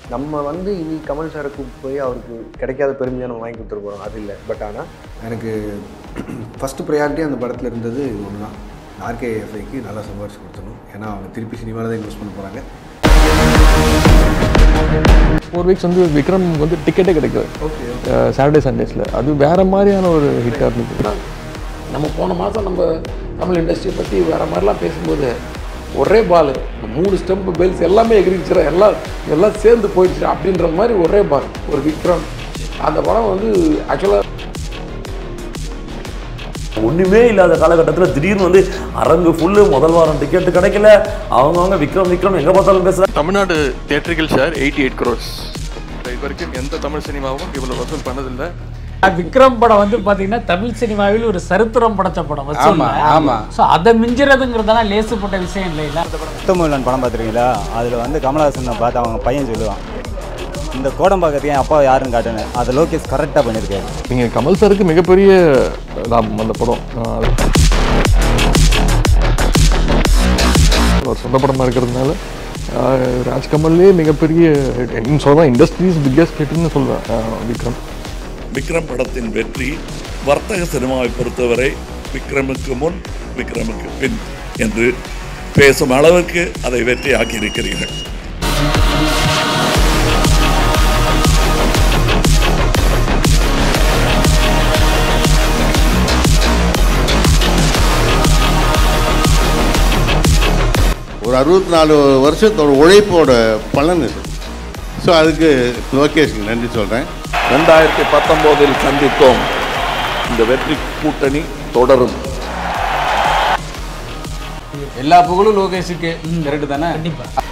நம்ம வந்து இனி கமல் சாரை கூப்பிட்டு போய் அவருக்கு கிடைக்காத பெருமையை நம்ம வாங்கி கொடுத்துட்டு போகிறோம் அது இல்லை பட் ஆனால் எனக்கு ஃபஸ்ட்டு ப்ரையாரிட்டி அந்த படத்தில் இருந்தது ஒன்று தான் ஆர்கேஎஃப்ஐக்கு நல்லா சம்பாரிச்சு கொடுத்தணும் ஏன்னா அவங்க திருப்பி சினிமாவில் தான் இன்வெஸ்ட் பண்ண போகிறாங்க ஃபோர் வீக்ஸ் வந்து விக்ரம் வந்து டிக்கெட்டே கிடைக்குது சாட்டர்டே சண்டேஸில் அது வேற மாதிரியான ஒரு ஹிட்டாக இருந்தது நம்ம போன மாதம் நம்ம தமிழ் இண்டஸ்ட்ரியை பற்றி வேறு மாதிரிலாம் பேசும்போது ஒரே பால் மூணு ஸ்டெம்ப் பெல்ஸ் எல்லாமே எகிரிச்சிடும் எல்லாம் எல்லாம் சேர்ந்து போயிடுச்சு அப்படின்ற மாதிரி ஒரே பால் ஒரு விக்ரம் அந்த படம் வந்து ஆக்சுவலாக ஒன்றுமே இல்லாத காலகட்டத்தில் திடீர்னு வந்து அரங்கு ஃபுல்லு முதல் வாரம் டிக்கெட் கிடைக்கல அவங்கவங்க விக்ரம் விக்ரம் எங்கே பார்த்தாலும் பேசுகிறாங்க Tamil Nadu theatrical share eighty eight crores இது வரைக்கும் எந்த தமிழ் சினிமாவும் இவ்வளோ வசூல் பண்ணதில்லை விக்ரம் படம் வந்து பாத்தீங்கன்னா தமிழ் சினிமாவில் ஒரு சரித்திரம் படைச்ச படம் வசூல்ல ஆமா. ஸோ அதை மிஞ்சுறதுங்கிறதெல்லாம் லேசுப்பட்ட விஷயம் இல்லைல்ல முத்தமிழன் படம் பார்த்துருக்கீங்களா அதில் வந்து கமலஹாசனை பார்த்து அவங்க பையன் சொல்லுவான் இந்த கோடம்பாக்கத்துக்கு என் அப்பா யாருன்னு காட்டுன்னு அதை லோகேஷ் கரெக்டாக பண்ணியிருக்காரு நீங்கள் கமல் சாருக்கு மிகப்பெரிய லாபம் அந்த படம் ஆஹ் ஒரு சொந்த படமாக இருக்கிறதுனால ஆஹ் ராஜ்கமல்லே மிகப்பெரிய hit. சொல்லலாம் இண்டஸ்ட்ரீஸ் பிக்கஸ்ட் ஹிட்னு சொல்லுவேன் ஆஹ் விக்ரம் விக்ரம் படத்தின் வெற்றி வர்த்தக சினிமாவை பொறுத்தவரை விக்ரமுக்கு முன் விக்ரமுக்கு பின் என்று பேசும் அளவுக்கு அதை வெற்றியாக்கி இருக்கிறீர்கள் ஒரு அறுபத்தி நாலு வருஷத்தோட உழைப்போட பலன் இது ஸோ அதுக்கு லோகேஷ்க்கு நன்றி சொல்கிறேன் ரெண்டாயிரத்தி பத்தொன்பதில் சந்தித்தோம் இந்த வெற்றி கூட்டணி தொடரும் எல்லா புகழும் லோகேஷுக்கு கரெக்டு தானே கண்டிப்பா